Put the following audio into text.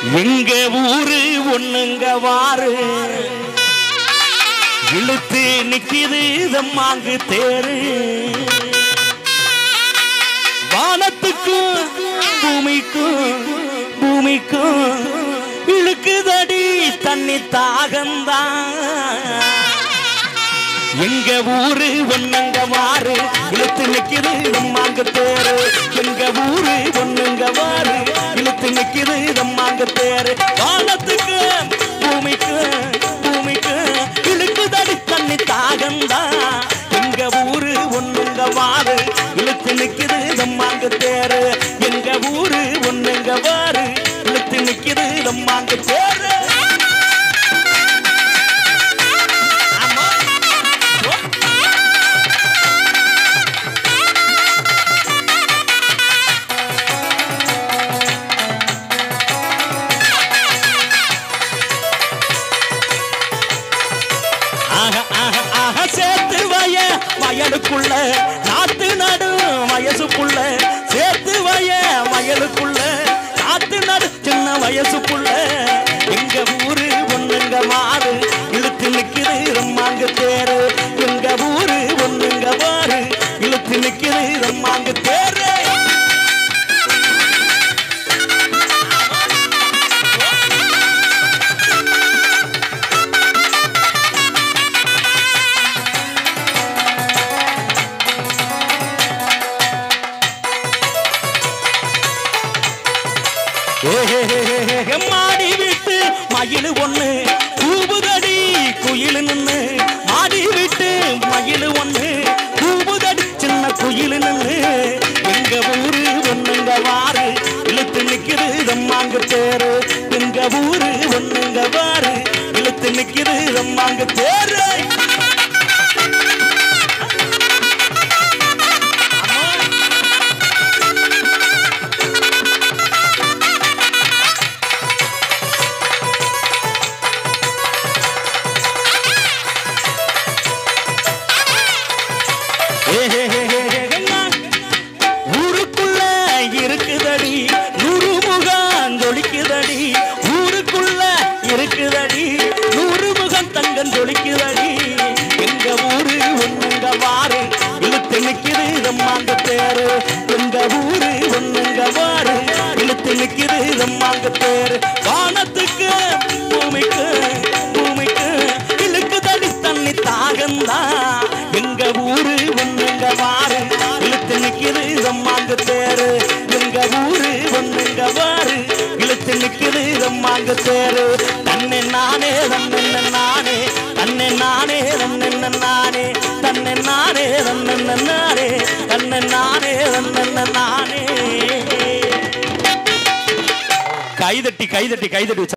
எங்க ஊரு ஒண்ணுங்க வாரு இழுத்து நிக்கிது தம்மாங்கு தேரு வானத்துக்கும் பூமிக்கும் பூமிக்கும் இழுக்குதடி தண்ணி தாகந்தான் எங்க ஊரு ஒண்ணுங்க வாரு இழுத்து நிக்குது நம்மாங்க தேரு எங்க ஊரு ஒண்ணுங்க வாரு இழுத்து நிக்குது நம்மாங்க தேரு வானத்துக்கு பூமிக்கு பூமிக்கு இழுக்குதடி தண்ணி தாகந்தா எங்க ஊரு ஒண்ணுங்க வாரு இழுத்து நிக்குது நம்மாங்க தேரு எங்க ஊரு ஒண்ணுங்க வாரு இழுத்து நிக்குது நம்மாங்க தேரு ஆமா ஆக ஆக ஆக சேர்த்து வய வயலுக்குள்ள நாத்து நடு வயசுக்குள்ள சேர்த்து வய வயலுக்குள்ள நாத்து நடு சின்ன வயசுக்குள்ள எங்க ஊரு ஒண்ணுங்க மாறு இழுத்து நிக்குது ரம்மாங்க தேரு எங்க ஊரு ஒண்ணுங்க மாறு இழுத்து நிக்குது ரம்மாங்க தேரு ஏஹேஹேஹே, மாடி விட்டு மயில் ஒண்ணு கூவுதடி குயில் நின்னு மாடி விட்டு மயில் ஒண்ணு கூவுதடி சின்ன குயில் நின்னு எங்க ஊரு ஒண்ணுங்க வாரு இழுத்து நிக்குது ரம்மாங்க தேரு எங்க ஊரு ஒண்ணுங்க வாரு இழுத்து நிக்குது ரம்மாங்க தேரு ஊருக்குள்ள இருக்குதடி நூறு முகம் ஜொலிக்குதடி ஊருக்குள்ள இருக்குதடி நூறு முகம் தங்கம் ஜொலிக்குதடி எங்க ஊரு ஒண்ணுங்க வாரு இழுத்து நிக்குது ரம்மாங்க தேரு எங்க ஊரு ஒண்ணுங்க வாரு இழுத்து நிக்குது ரம்மாங்க தேரு வானத்துக்கு பூமிக்கு பூமிக்கு இழுக்குதடி தண்ணி தாகந்தா எங்க ஊரு ஒண்ணுங்க வாரு இழுத்து நிக்குது ரம்மாங்க தேரு எங்க ஊரு ஒண்ணுங்க வாரு இழுத்து நிக்குது ரம்மாங்க தேரு தன்னை நானே தன்னை நானே தன்னை நானே தன்னை நானே தன்னை நானே தன்னை நானே தன்னை நானே தன்னை நானே கைதட்டி கைதட்டி கைதட்டி